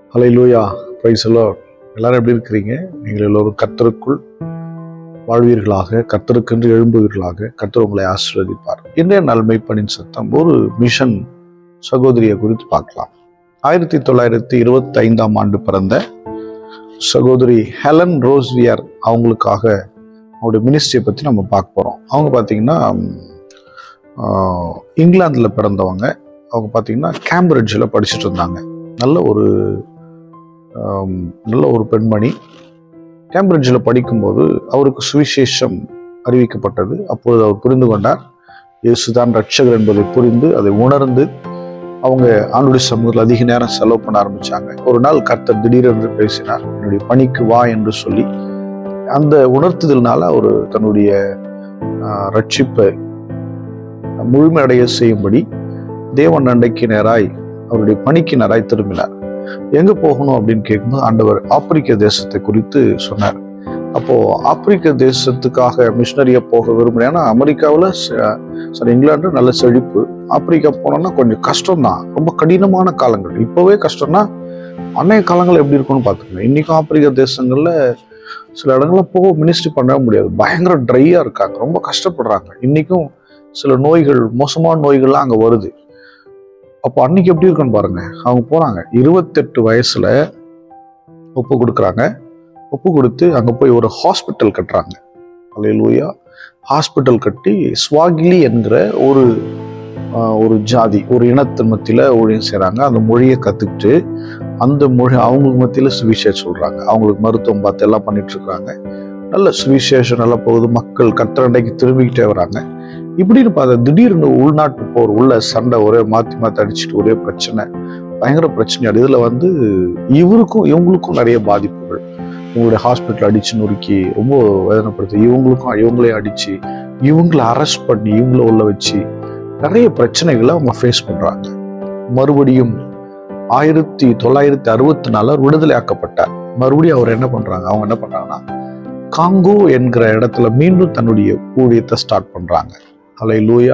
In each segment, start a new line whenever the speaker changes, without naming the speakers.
ஹலை லூயா பிரைசலோ எல்லாரும் எப்படி இருக்கிறீங்க நீங்கள் எல்லோரும் கர்த்தருக்குள் வாழ்வீர்களாக கர்த்தருக்கென்று எழும்புவீர்களாக கர்த்தர் உங்களை ஆசீர்வதிப்பார் இன்றைய நன்மை பணின் சத்தம் ஒரு மிஷன் சகோதரியை குறித்து பார்க்கலாம் ஆயிரத்தி தொள்ளாயிரத்தி இருபத்தி ஐந்தாம் ஆண்டு பிறந்த சகோதரி ஹெலன் ரோஸ்வியர் அவங்களுக்காக அவருடைய மினிஸ்ட்ரியை பற்றி நம்ம பார்க்க போகிறோம் அவங்க பார்த்தீங்கன்னா இங்கிலாந்தில் பிறந்தவங்க அவங்க பார்த்தீங்கன்னா கேம்பிரிட்ஜில் படிச்சுட்டு இருந்தாங்க நல்ல ஒரு ஆம், நல்ல ஒரு பெண்மணி கேம்பிரிட்ஜில் படிக்கும்போது அவருக்கு சுவிசேஷம் அறிவிக்கப்பட்டது அப்பொழுது அவர் புரிந்து கொண்டார் இயேசுதான் ரட்சகர் என்பதை புரிந்து அதை உணர்ந்து அவங்க ஆண்டுடைய சமூகத்தில் அதிக நேரம் செலவு பண்ண ஆரம்பிச்சாங்க ஒரு நாள் கர்த்தர் திடீரென்று பேசினார் என்னுடைய பணிக்கு வா என்று சொல்லி அந்த உணர்த்துதல்னால அவர் தன்னுடைய ஆஹ், ரட்சிப்பை முழுமையடைய செய்யும்படி தேவன் அண்டைக்கு நேராய் அவருடைய பணிக்கு நேராய் திரும்பினார் எங்க போகணும் அப்படின்னு கேட்கும்போது ஆண்டவர் ஆப்பிரிக்க தேசத்தை குறித்து சொன்னார் அப்போ ஆப்பிரிக்க தேசத்துக்காக மிஷினரியா போக விரும்புறேன் ஏன்னா அமெரிக்காவில் சாரி இங்கிலாந்து நல்ல செழிப்பு ஆப்பிரிக்கா போனோம்னா கொஞ்சம் கஷ்டம்தான் ரொம்ப கடினமான காலங்கள் இப்போவே கஷ்டம்னா அன்னைய காலங்கள் எப்படி இருக்கும்னு பார்த்துக்கோங்க இன்னைக்கும் ஆப்பிரிக்க தேசங்கள்ல சில இடங்கள்ல போக மினிஸ்ட்ரி பண்ண முடியாது பயங்கர ட்ரையா இருக்காங்க ரொம்ப கஷ்டப்படுறாங்க இன்னைக்கும் சில நோய்கள் மோசமான நோய்கள்லாம் அங்க வருது அப்போ அன்னைக்கு எப்படி இருக்குன்னு பாருங்க அவங்க போறாங்க இருபத்தெட்டு வயசுல ஒப்பு கொடுக்குறாங்க ஒப்பு கொடுத்து அங்க போய் ஒரு ஹாஸ்பிட்டல் கட்டுறாங்க அலையிலூயா ஹாஸ்பிட்டல் கட்டி ஸ்வாகிலி என்கிற ஒரு ஆஹ், ஒரு ஜாதி ஒரு இனத்தின் மத்தியில ஊழியம் செய்றாங்க அந்த மொழியை கத்துக்கிட்டு அந்த மொழி அவங்களுக்கு மத்தியில சுவிசேஷம் சொல்றாங்க அவங்களுக்கு மருத்துவம் பார்த்து எல்லாம் பண்ணிட்டு இருக்காங்க நல்ல சுவிசேஷம் நல்லா போகுது மக்கள் கத்திரண்டைக்கு திரும்பிக்கிட்டே வராங்க இப்படின்னு பார்த்தா திடீர்னு உள்நாட்டு போர் உள்ள சண்டை ஒரே மாத்தி மாத்தி அடிச்சுட்டு ஒரே பிரச்சனை பயங்கர பிரச்சனை இதுல வந்து இவருக்கும் இவங்களுக்கும் நிறைய பாதிப்புகள் இவங்களுடைய ஹாஸ்பிட்டல் அடிச்சு நொறுக்கி ரொம்ப வேதனைப்படுத்தி இவங்களுக்கும் இவங்களே அடிச்சு இவங்களை அரெஸ்ட் பண்ணி இவங்கள உள்ள வச்சு நிறைய பிரச்சனைகளை அவங்க ஃபேஸ் பண்றாங்க மறுபடியும் ஆயிரத்தி தொள்ளாயிரத்தி அறுபத்தி நாலு விடுதலை ஆக்கப்பட்டார் மறுபடியும் அவர் என்ன பண்றாங்க அவங்க என்ன பண்றாங்கன்னா காங்கோ என்கிற இடத்துல மீண்டும் தன்னுடைய ஊழியத்தை ஸ்டார்ட் பண்றாங்க அலை லூயா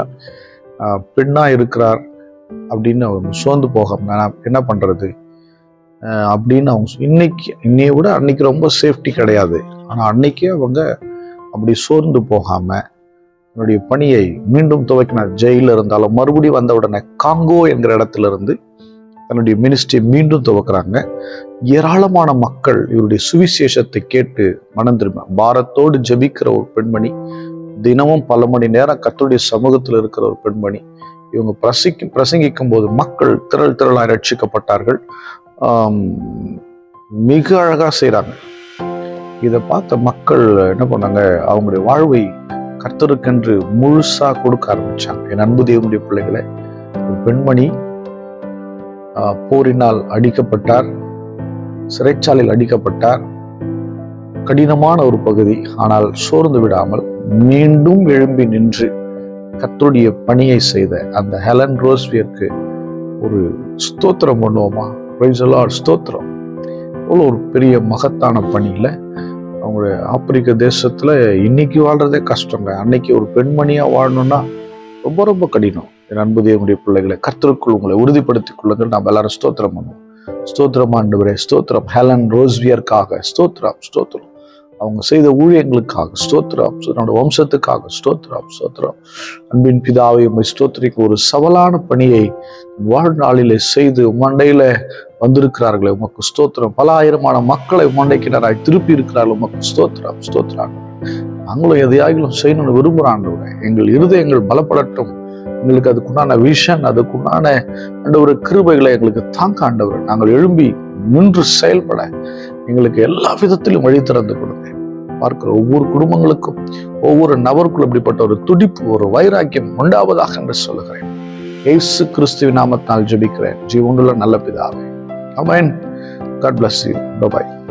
பெண்ணா இருக்கிறார் அப்படின்னு அவங்க சோர்ந்து போகாம நான் என்ன பண்றது ஆஹ் அப்படின்னு அவங்க சொ- இன்னைக்கு இன்னைய விட அன்னைக்கு ரொம்ப சேஃப்டி கிடையாது ஆனா அன்னைக்கே அவங்க அப்படி சோர்ந்து போகாம தன்னுடைய பணியை மீண்டும் துவக்கினார் ஜெயில இருந்தாலும் மறுபடியும் வந்த உடனே காங்கோ என்கிற இடத்துல இருந்து தன்னுடைய மினிஸ்ட்ரி மீண்டும் துவக்குறாங்க ஏராளமான மக்கள் இவருடைய சுவிசேஷத்தை கேட்டு மனம் திரும்ப பாரத்தோடு ஜெபிக்கிற ஒரு பெண்மணி தினமும் பல மணி நேரம் கர்த்தருடைய சமூகத்தில் இருக்கிற ஒரு பெண்மணி இவங்க பிரசிக்க பிரசங்கிக்கும் போது மக்கள் திரள் திரளாய் ரட்சிக்கப்பட்டார்கள் ஆம், மிக அழகா செய்றாங்க இதை பார்த்த மக்கள் என்ன பண்ணாங்க அவங்களுடைய வாழ்வை கர்த்தருக்கென்று முழுசா கொடுக்க ஆரம்பிச்சாங்க என் அன்பு தேவனுடைய பிள்ளைகளை ஒரு பெண்மணி ஆஹ், போரினால் அடிக்கப்பட்டார் சிறைச்சாலையில் அடிக்கப்பட்டார் கடினமான ஒரு பகுதி ஆனால் சோர்ந்து விடாமல் மீண்டும் எழும்பி நின்று கர்த்தருடைய பணியை செய்த அந்த ஹெலன் ரோஸ்வியருக்கு ஒரு ஸ்தோத்திரம் பண்ணுவோமா Praise the Lord, ஸ்தோத்திரம் அவ்வளோ ஒரு பெரிய மகத்தான பணியில அவங்களுடைய ஆப்பிரிக்க தேசத்துல இன்னைக்கு வாழ்றதே கஷ்டங்க அன்னைக்கு ஒரு பெண்மணியா வாழணும்னா ரொம்ப ரொம்ப கடினம் என் அன்பு தேவனுடைய பிள்ளைகளை கர்த்தருக்குள் உங்களை உறுதிப்படுத்திக் கொள்ளுங்கள் நாம் எல்லாரும் ஸ்தோத்திரம் பண்ணுவோம் ஸ்தோத்திரம் ஆண்டவரே ஸ்தோத்திரம் ஹெலன் ரோஸ்வியருக்காக ஸ்தோத்திரம் ஸ்தோத்திரம் அவங்க செய்த ஊழியங்களுக்காக ஸ்தோத்திரம் நம்முடைய வம்சத்துக்காக ஸ்தோத்திரம் ஸ்தோத்திரம் அன்பின் பிதாவை உம்மை ஸ்தோத்திரிக்கு ஒரு சவாலான பணியை வாழ்நாளிலே செய்து மண்டையில வந்திருக்கிறார்களே உமக்கு ஸ்தோத்திரம் பல ஆயிரமான மக்களை மண்டைக்கினராய் திருப்பி இருக்கிறார்கள் உமக்கு ஸ்தோத்திரம் ஸ்தோத்திரம் நாங்களும் எதையாகிலும் செய்யணும்னு விரும்புகிறான் எங்கள் இருதயங்கள் பலப்படட்டும் எங்களுக்கு அதுக்குண்டான விஷன் அதுக்குண்டான ஆண்டவர் கிருபைகளை எங்களுக்கு தாங்க ஆண்டவர் நாங்கள் எழும்பி நின்று செயல்பட எங்களுக்கு எல்லா விதத்திலும் வழி திறந்து கொடுங்க பார்க்கிற ஒவ்வொரு குடும்பங்களுக்கும் ஒவ்வொரு நபருக்குள் இப்படிப்பட்ட ஒரு துடிப்பு ஒரு வைராக்கியம் உண்டாவதாக என்று சொல்லுகிறேன் இயேசு கிறிஸ்துவின் நாமத்தால் ஜெபிக்கிறேன் ஜீவனுள்ள நல்ல பிதாவே amen God bless you bye bye